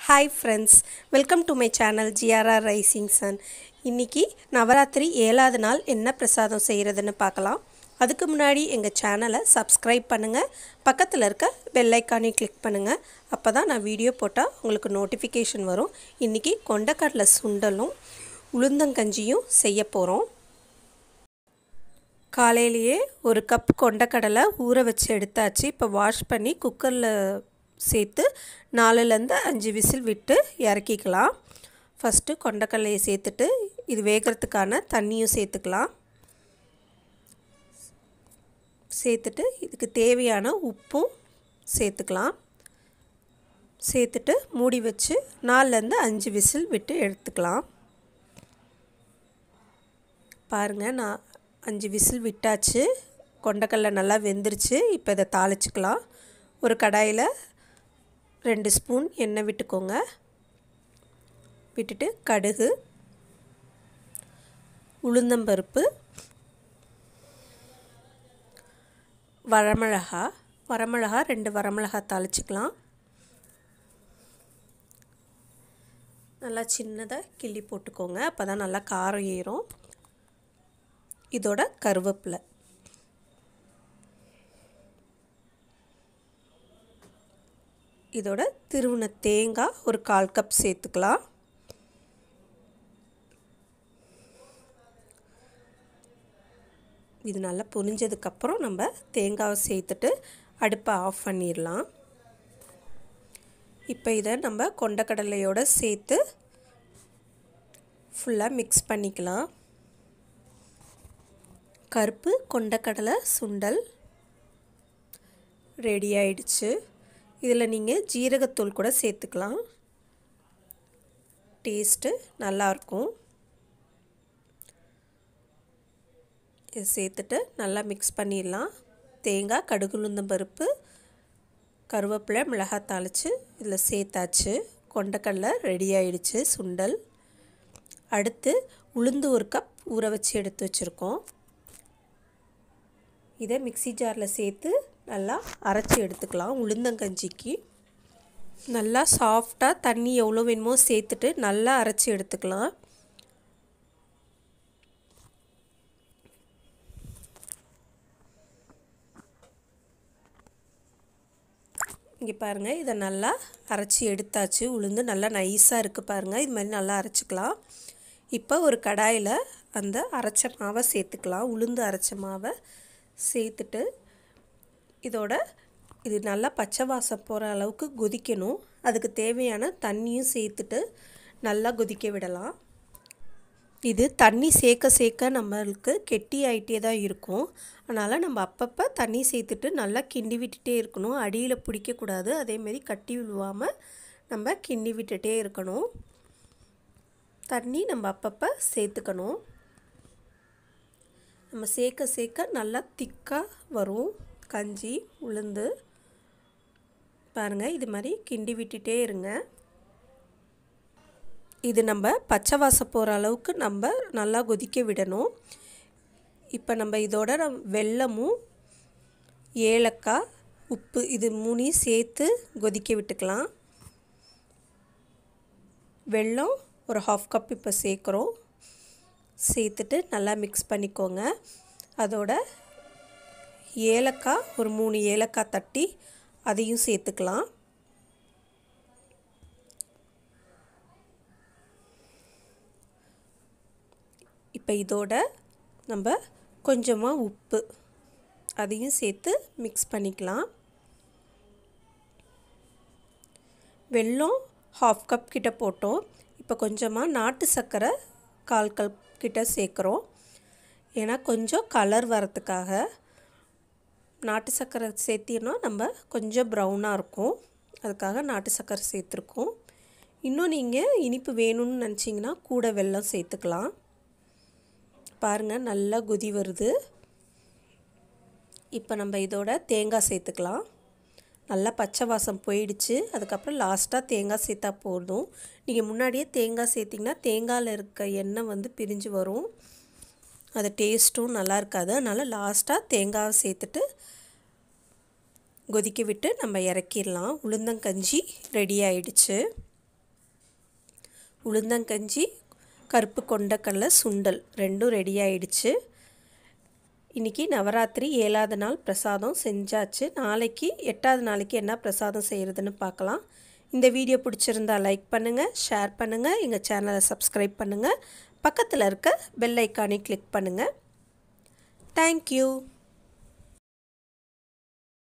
hi friends welcome to my channel GRR rising sun இன்றைக்கி நவராத்திரி ஏழாவது நாள் என்ன பிரசாதம் செய்கிறதுன்னு பார்க்கலாம் அதுக்கு முன்னாடி எங்கள் சேனலை சப்ஸ்கிரைப் பண்ணுங்கள் பக்கத்தில் இருக்க பெல் ஐக்கானை கிளிக் பண்ணுங்கள் அப்போ தான் நான் வீடியோ போட்டால் உங்களுக்கு நோட்டிஃபிகேஷன் வரும் இன்றைக்கி கொண்டக்கடலை சுண்டலும் உளுந்தங்கஞ்சியும் செய்ய போகிறோம் காலையிலேயே ஒரு கப் கொண்டக்கடலை ஊற வச்சு எடுத்தாச்சு இப்போ வாஷ் பண்ணி குக்கரில் சேர்த்து நாலுலேருந்து அஞ்சு விசில் விட்டு இறக்கிக்கலாம் ஃபஸ்ட்டு கொண்டக்கடலையை சேர்த்துட்டு இது வேகிறதுக்கான தண்ணியும் சேர்த்துக்கலாம் சேர்த்துட்டு இதுக்கு தேவையான உப்பும் சேர்த்துக்கலாம் சேர்த்துட்டு மூடி வச்சு நாலுலேருந்து அஞ்சு விசில் விட்டு எடுத்துக்கலாம் பாருங்கள் நான் அஞ்சு விசில் விட்டாச்சு கொண்டக்கடலை நல்லா வெந்துருச்சு இப்போ இதை தாளிச்சிக்கலாம் ஒரு கடாயில் ரெண்டு ஸ்பூன் எண்ணெய் விட்டுக்கோங்க விட்டுட்டு கடுகு உளுந்தம்பருப்பு வரமிளகா வரமிளகா ரெண்டு வரமிளகா தாளிச்சிக்கலாம் நல்லா சின்னதாக கிள்ளி போட்டுக்கோங்க அப்போ தான் நல்லா காரம் ஏறும் இதோட கருவேப்பிலை இதோட திருவுண தேங்காய் ஒரு கால் கப் சேர்த்துக்கலாம் இது நல்லா பொரிஞ்சதுக்கப்புறம் நம்ம தேங்காவை சேர்த்துட்டு அடுப்பை ஆஃப் பண்ணிடலாம் இப்போ இதை நம்ம கொண்டக்கடலையோடு சேர்த்து ஃபுல்லாக மிக்ஸ் பண்ணிக்கலாம் கருப்பு கொண்டக்கடலை சுண்டல் ரெடி ஆயிடுச்சு இதில் நீங்கள் ஜீரகத்தூள் கூட சேர்த்துக்கலாம் டேஸ்ட்டு நல்லாயிருக்கும் இதை சேர்த்துட்டு நல்லா மிக்ஸ் பண்ணிடலாம் தேங்காய் கடுகுளுந்தம் பருப்பு கருவேப்பிலை மிளகாய் தாளித்து இதில் சேர்த்தாச்சு கொண்டக்கடலை ரெடி ஆயிடுச்சு சுண்டல் அடுத்து உளுந்து ஒரு கப் ஊற வச்சு எடுத்து வச்சுருக்கோம் இதை மிக்சி ஜாரில் சேர்த்து நல்லா அரைச்சி எடுத்துக்கலாம் உளுந்தங்கஞ்சிக்கு நல்லா சாஃப்டாக தண்ணி எவ்வளோ வேணுமோ சேர்த்துட்டு நல்லா அரைச்சி எடுத்துக்கலாம் இங்கே பாருங்கள் இதை நல்லா அரைச்சி எடுத்தாச்சு உளுந்து நல்லா நைஸாக இருக்குது பாருங்கள் இது மாதிரி நல்லா அரைச்சிக்கலாம் இப்போ ஒரு கடாயில் அந்த அரைச்ச மாவை சேர்த்துக்கலாம் உளுந்து அரைச்ச மாவை சேர்த்துட்டு இதோட இது நல்லா பச்சை வாசம் போகிற அளவுக்கு கொதிக்கணும் அதுக்கு தேவையான தண்ணியும் சேர்த்துட்டு நல்லா கொதிக்க விடலாம் இது தண்ணி சேர்க்க சேர்க்க நம்மளுக்கு கெட்டி ஆகிட்டே தான் இருக்கும் அதனால் நம்ம அப்பப்போ தண்ணி சேர்த்துட்டு நல்லா கிண்டி விட்டுட்டே இருக்கணும் அடியில் பிடிக்கக்கூடாது அதேமாரி கட்டி விழுவாமல் நம்ம கிண்டி விட்டுட்டே இருக்கணும் தண்ணி நம்ம அப்பப்போ சேர்த்துக்கணும் நம்ம சேர்க்க சேர்க்க நல்லா திக்காக வரும் கஞ்சி உளுந்து பாருங்கள் இது மாதிரி கிண்டி விட்டுட்டே இருங்க இது நம்ம பச்சை வாசம் போகிற அளவுக்கு நம்ம நல்லா கொதிக்க விடணும் இப்போ நம்ம இதோட நம் வெல்லமும் ஏலக்காய் உப்பு இது மூணையும் சேர்த்து கொதிக்க விட்டுக்கலாம் வெல்லம் ஒரு ஹாஃப் கப் இப்போ சேர்க்குறோம் சேர்த்துட்டு நல்லா மிக்ஸ் பண்ணிக்கோங்க அதோட ஏலக்காய் ஒரு மூணு ஏலக்காய் தட்டி அதையும் சேர்த்துக்கலாம் இப்போ இதோட நம்ம கொஞ்சமாக உப்பு அதையும் சேர்த்து மிக்ஸ் பண்ணிக்கலாம் வெல்லம் ஹாஃப் கப் கிட்ட போட்டோம் இப்போ கொஞ்சமாக நாட்டு சர்க்கரை கால் கப் கிட்ட சேர்க்குறோம் ஏன்னா கொஞ்சம் கலர் வரத்துக்காக நாட்டு சர்க்கரை சேர்த்தினா நம்ம கொஞ்சம் ப்ரௌனாக இருக்கும் அதுக்காக நாட்டு சர்க்கரை சேர்த்துருக்கோம் இன்னும் நீங்கள் இனிப்பு வேணும்னு நினச்சிங்கன்னா கூட வெல்லம் சேர்த்துக்கலாம் பாருங்கள் நல்லா கொதி வருது இப்போ நம்ம இதோட தேங்காய் சேர்த்துக்கலாம் நல்லா பச்சை வாசம் போயிடுச்சு அதுக்கப்புறம் லாஸ்ட்டாக தேங்காய் சேர்த்தா போதும் நீங்கள் முன்னாடியே தேங்காய் சேர்த்திங்கன்னா தேங்காயில் இருக்க எண்ணெய் வந்து பிரிஞ்சு வரும் அது டேஸ்ட்டும் நல்லா இருக்காது அதனால் லாஸ்ட்டாக தேங்காவை சேர்த்துட்டு கொதிக்க விட்டு நம்ம இறக்கிடலாம் உளுந்தங்கஞ்சி ரெடி ஆயிடுச்சு உளுந்தங்கஞ்சி கருப்பு கொண்டக்கடலை சுண்டல் ரெண்டும் ரெடி ஆயிடுச்சு இன்றைக்கி நவராத்திரி ஏழாவது நாள் பிரசாதம் செஞ்சாச்சு நாளைக்கு எட்டாவது நாளைக்கு என்ன பிரசாதம் செய்கிறதுன்னு பார்க்கலாம் இந்த வீடியோ பிடிச்சிருந்தா லைக் பண்ணுங்கள் ஷேர் பண்ணுங்கள் எங்கள் சேனலை சப்ஸ்கிரைப் பண்ணுங்கள் பக்கத்தில் இருக்க பெல் ஐக்கானை கிளிக் பண்ணுங்கள் தேங்க்யூ